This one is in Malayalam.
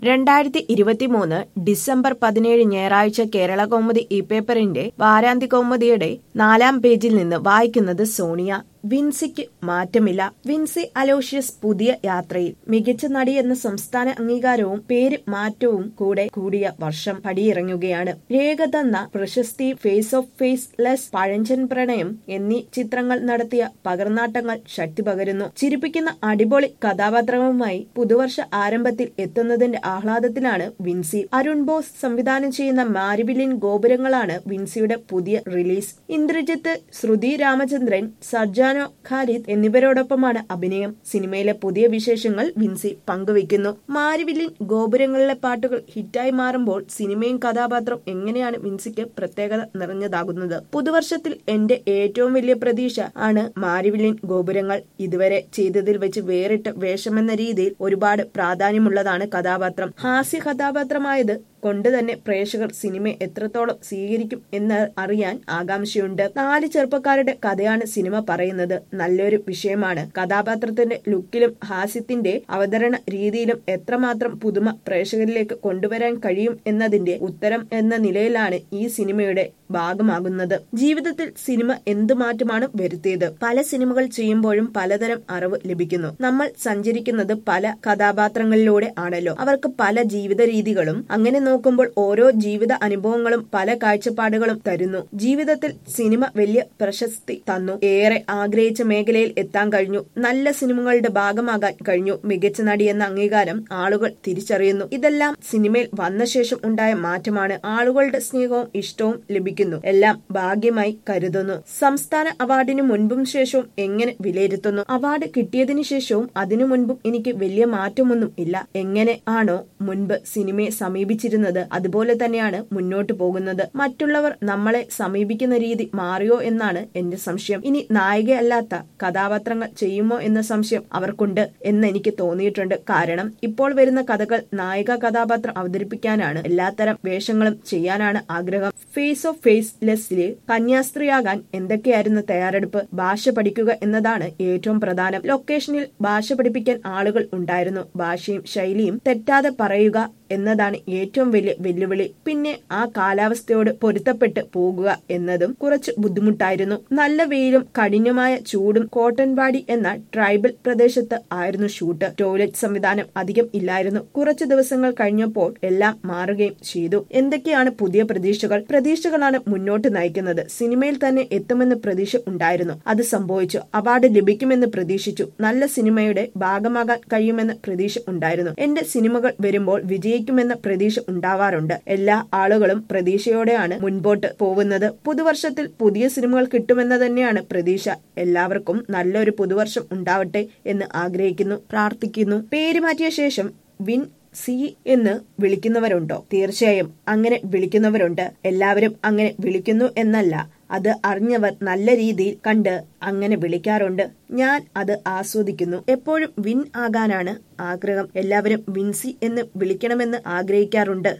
രണ്ടായിരത്തി ഇരുപത്തിമൂന്ന് ഡിസംബർ പതിനേഴ് ഞായറാഴ്ച കേരള കൗമുദി ഇ പേപ്പറിന്റെ വാരാന്ത്യ കൗമുദിയുടെ നാലാം പേജിൽ നിന്ന് വായിക്കുന്നത് സോണിയ വിൻസിക്ക് മാറ്റമില്ല വിൻസി അലോഷ്യസ് പുതിയ യാത്രയിൽ മികച്ച നടി എന്ന സംസ്ഥാന അംഗീകാരവും പേര് മാറ്റവും കൂടെ കൂടിയ വർഷം പടിയിറങ്ങുകയാണ് രേഖ തന്ന പ്രശസ്തി ഫേസ് ഓഫ് ഫേസ് ലെസ് പഴഞ്ചൻ പ്രണയം എന്നീ ചിത്രങ്ങൾ നടത്തിയ പകർന്നാട്ടങ്ങൾ ശക്തി പകരുന്നു ചിരിപ്പിക്കുന്ന അടിപൊളി കഥാപാത്രവുമായി പുതുവർഷ ആരംഭത്തിൽ എത്തുന്നതിന്റെ ആഹ്ലാദത്തിലാണ് വിൻസി അരുൺ ബോസ് സംവിധാനം ചെയ്യുന്ന മാരിബിലിൻ ഗോപുരങ്ങളാണ് വിൻസിയുടെ പുതിയ റിലീസ് ഇന്ദ്രജിത്ത് ശ്രുതി രാമചന്ദ്രൻ സർജാനോ ഖാലിദ് എന്നിവരോടൊപ്പമാണ് അഭിനയം സിനിമയിലെ പുതിയ വിശേഷങ്ങൾ വിൻസി പങ്കുവയ്ക്കുന്നു മാരിവില്ലിൻ ഗോപുരങ്ങളിലെ പാട്ടുകൾ ഹിറ്റായി മാറുമ്പോൾ സിനിമയും കഥാപാത്രം എങ്ങനെയാണ് വിൻസിക്ക് പ്രത്യേകത നിറഞ്ഞതാകുന്നത് പുതുവർഷത്തിൽ എന്റെ ഏറ്റവും വലിയ പ്രതീക്ഷ ആണ് മാരിവില്ലിൻ ഗോപുരങ്ങൾ ഇതുവരെ ചെയ്തതിൽ വെച്ച് വേറിട്ട വേഷമെന്ന രീതിയിൽ ഒരുപാട് പ്രാധാന്യമുള്ളതാണ് കഥാപാത്രം ഹാസ്യ കഥാപാത്രമായത് കൊണ്ട് തന്നെ പ്രേക്ഷകർ സിനിമ എത്രത്തോളം സ്വീകരിക്കും എന്ന് അറിയാൻ ആകാംക്ഷയുണ്ട് നാല് ചെറുപ്പക്കാരുടെ കഥയാണ് സിനിമ പറയുന്നത് നല്ലൊരു വിഷയമാണ് കഥാപാത്രത്തിന്റെ ലുക്കിലും ഹാസ്യത്തിന്റെ അവതരണ രീതിയിലും എത്രമാത്രം പുതുമ പ്രേക്ഷകരിലേക്ക് കൊണ്ടുവരാൻ കഴിയും എന്നതിന്റെ ഉത്തരം എന്ന നിലയിലാണ് ഈ സിനിമയുടെ ഭാഗമാകുന്നത് ജീവിതത്തിൽ സിനിമ എന്ത് മാറ്റമാണ് വരുത്തിയത് പല സിനിമകൾ ചെയ്യുമ്പോഴും പലതരം അറിവ് ലഭിക്കുന്നു നമ്മൾ സഞ്ചരിക്കുന്നത് പല കഥാപാത്രങ്ങളിലൂടെ ആണല്ലോ അവർക്ക് പല ജീവിത രീതികളും അങ്ങനെ നോക്കുമ്പോൾ ഓരോ ജീവിത അനുഭവങ്ങളും പല കാഴ്ചപ്പാടുകളും തരുന്നു ജീവിതത്തിൽ സിനിമ വലിയ പ്രശസ്തി തന്നു ഏറെ ആഗ്രഹിച്ച മേഖലയിൽ എത്താൻ കഴിഞ്ഞു നല്ല സിനിമകളുടെ ഭാഗമാകാൻ കഴിഞ്ഞു മികച്ച നടി എന്ന അംഗീകാരം ആളുകൾ തിരിച്ചറിയുന്നു ഇതെല്ലാം സിനിമയിൽ വന്ന ശേഷം ഉണ്ടായ മാറ്റമാണ് ആളുകളുടെ സ്നേഹവും ഇഷ്ടവും ലഭിക്കുന്നു എല്ലാം ഭാഗ്യമായി കരുതുന്നു സംസ്ഥാന അവാർഡിന് മുൻപും ശേഷവും എങ്ങനെ വിലയിരുത്തുന്നു അവാർഡ് കിട്ടിയതിനു ശേഷവും അതിനു മുൻപും എനിക്ക് വലിയ മാറ്റമൊന്നും ഇല്ല എങ്ങനെ ആണോ മുൻപ് സിനിമയെ സമീപിച്ചിരുന്നത് അതുപോലെ തന്നെയാണ് മുന്നോട്ട് പോകുന്നത് മറ്റുള്ളവർ നമ്മളെ സമീപിക്കുന്ന രീതി മാറിയോ എന്നാണ് എന്റെ സംശയം ഇനി നായികയല്ലാത്ത കഥാപാത്രങ്ങൾ ചെയ്യുമോ എന്ന സംശയം അവർക്കുണ്ട് എന്ന് എനിക്ക് തോന്നിയിട്ടുണ്ട് കാരണം ഇപ്പോൾ വരുന്ന കഥകൾ നായിക കഥാപാത്രം അവതരിപ്പിക്കാനാണ് എല്ലാത്തരം വേഷങ്ങളും ചെയ്യാനാണ് ആഗ്രഹം ഫേസ് ഓഫ് ഫേസ് ലെസ്സില് കന്യാസ്ത്രീയാകാൻ എന്തൊക്കെയായിരുന്നു തയ്യാറെടുപ്പ് ഭാഷ പഠിക്കുക എന്നതാണ് ഏറ്റവും പ്രധാനം ലൊക്കേഷനിൽ ഭാഷ പഠിപ്പിക്കാൻ ആളുകൾ ഉണ്ടായിരുന്നു ഭാഷയും ശൈലിയും തെറ്റാതെ പറയുക എന്നതാണ് ഏറ്റവും വലിയ വെല്ലുവിളി പിന്നെ ആ കാലാവസ്ഥയോട് പൊരുത്തപ്പെട്ട് പോകുക എന്നതും കുറച്ച് ബുദ്ധിമുട്ടായിരുന്നു നല്ല വെയിലും കഠിനമായ ചൂടും കോട്ടൻവാടി എന്ന ട്രൈബൽ പ്രദേശത്ത് ആയിരുന്നു ഷൂട്ട് ടോയ്ലറ്റ് സംവിധാനം അധികം ഇല്ലായിരുന്നു കുറച്ചു ദിവസങ്ങൾ കഴിഞ്ഞപ്പോൾ എല്ലാം മാറുകയും ചെയ്തു എന്തൊക്കെയാണ് പുതിയ പ്രതീക്ഷകൾ പ്രതീക്ഷകളാണ് മുന്നോട്ട് നയിക്കുന്നത് സിനിമയിൽ തന്നെ എത്തുമെന്ന് പ്രതീക്ഷ ഉണ്ടായിരുന്നു അത് സംഭവിച്ചു അവാർഡ് ലഭിക്കുമെന്ന് പ്രതീക്ഷിച്ചു നല്ല സിനിമയുടെ ഭാഗമാകാൻ കഴിയുമെന്ന് പ്രതീക്ഷ ഉണ്ടായിരുന്നു എന്റെ സിനിമകൾ വരുമ്പോൾ വിജയിക്കുമെന്ന പ്രതീക്ഷ ഉണ്ടാവാറുണ്ട് എല്ലാ ആളുകളും പ്രതീക്ഷയോടെയാണ് മുൻപോട്ട് പോകുന്നത് പുതുവർഷത്തിൽ പുതിയ സിനിമകൾ കിട്ടുമെന്ന് തന്നെയാണ് പ്രതീക്ഷ എല്ലാവർക്കും നല്ലൊരു പുതുവർഷം ഉണ്ടാവട്ടെ എന്ന് ആഗ്രഹിക്കുന്നു പ്രാർത്ഥിക്കുന്നു പേര് മാറ്റിയ ശേഷം വിൻ സി എന്ന് വിളിക്കുന്നവരുണ്ടോ തീർച്ചയായും അങ്ങനെ വിളിക്കുന്നവരുണ്ട് എല്ലാവരും അങ്ങനെ വിളിക്കുന്നു എന്നല്ല അത് അറിഞ്ഞവർ നല്ല രീതിയിൽ കണ്ട് അങ്ങനെ വിളിക്കാറുണ്ട് ഞാൻ അത് ആസ്വദിക്കുന്നു എപ്പോഴും വിൻ ആകാനാണ് ആഗ്രഹം എല്ലാവരും വിൻസി എന്ന് വിളിക്കണമെന്ന് ആഗ്രഹിക്കാറുണ്ട്